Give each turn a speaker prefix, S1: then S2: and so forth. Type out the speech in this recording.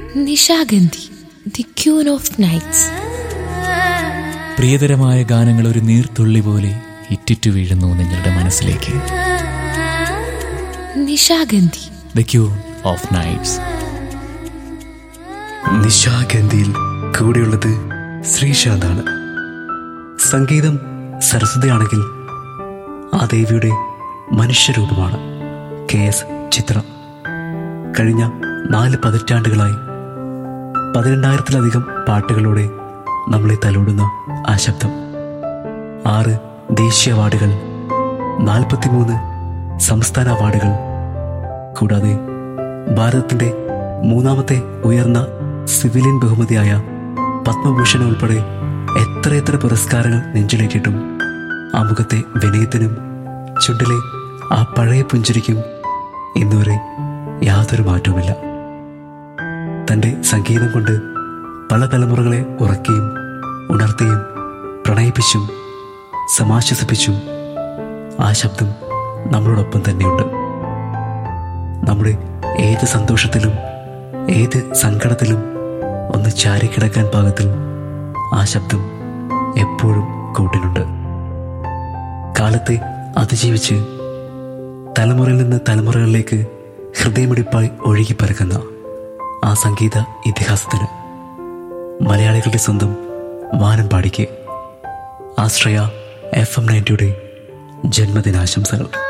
S1: Nishagandhi the queen of nights
S2: പ്രിയതരമായ ഗാനങ്ങൾ ഒരു നീർത്തുള്ളി പോലെ ഇറ്റിറ്റു വീഴുന്നു നിങ്ങളുടെ മനസ്സിലേക്ക്
S1: Nishagandhi
S2: the queen of nights
S3: നിശാഗന്ധിയിൽ കൂടെയുള്ളത് ശ്രീശാന്താണ് സംഗീതം സരസ്വതിയാണെങ്കിൽ ആ ദേവിയുടെ മനുഷ്യരൂപമാണ് കെ എസ് ചിത്ര കഴിഞ്ഞ നാല് പതിറ്റാണ്ടുകളായി പതിനെണ്ണായിരത്തിലധികം പാട്ടുകളോടെ നമ്മളെ തലോടുന്ന ആ ശബ്ദം ആറ് ദേശീയ അവാർഡുകൾ നാൽപ്പത്തിമൂന്ന് സംസ്ഥാന അവാർഡുകൾ കൂടാതെ ഭാരതത്തിന്റെ മൂന്നാമത്തെ ഉയർന്ന സിവിലിയൻ ബഹുമതിയായ പത്മഭൂഷൺ ഉൾപ്പെടെ എത്രയെത്ര പുരസ്കാരങ്ങൾ നെഞ്ചിലേറ്റിട്ടും ആ മുഖത്തെ വിനയത്തിനും ചുണ്ടിലെ ആ പഴയ പുഞ്ചിരിക്കും ഇന്നുവരെ യാതൊരു മാറ്റവുമില്ല തൻ്റെ സംഗീതം കൊണ്ട് പല തലമുറകളെ ഉറക്കിയും ഉണർത്തിയും പ്രണയിപ്പിച്ചും സമാശ്വസിപ്പിച്ചും ആ ശബ്ദം നമ്മളോടൊപ്പം തന്നെയുണ്ട് നമ്മുടെ ഏത് സന്തോഷത്തിലും ഏത് സങ്കടത്തിലും ഒന്ന് ചാരിക്കിടക്കാൻ പാകത്തിൽ ആ ശബ്ദം എപ്പോഴും കൂട്ടിനുണ്ട് കാലത്തെ അതിജീവിച്ച് തലമുറയിൽ നിന്ന് തലമുറകളിലേക്ക് ഹൃദയമിടിപ്പായി ഒഴുകി പരക്കുന്ന ആ സംഗീത ഇതിഹാസത്തിന് മലയാളികളുടെ സ്വന്തം വാനം പാടിക്ക് ആശ്രയ എഫ് എം നയൻറ്റിയുടെ ജന്മദിനാശംസകൾ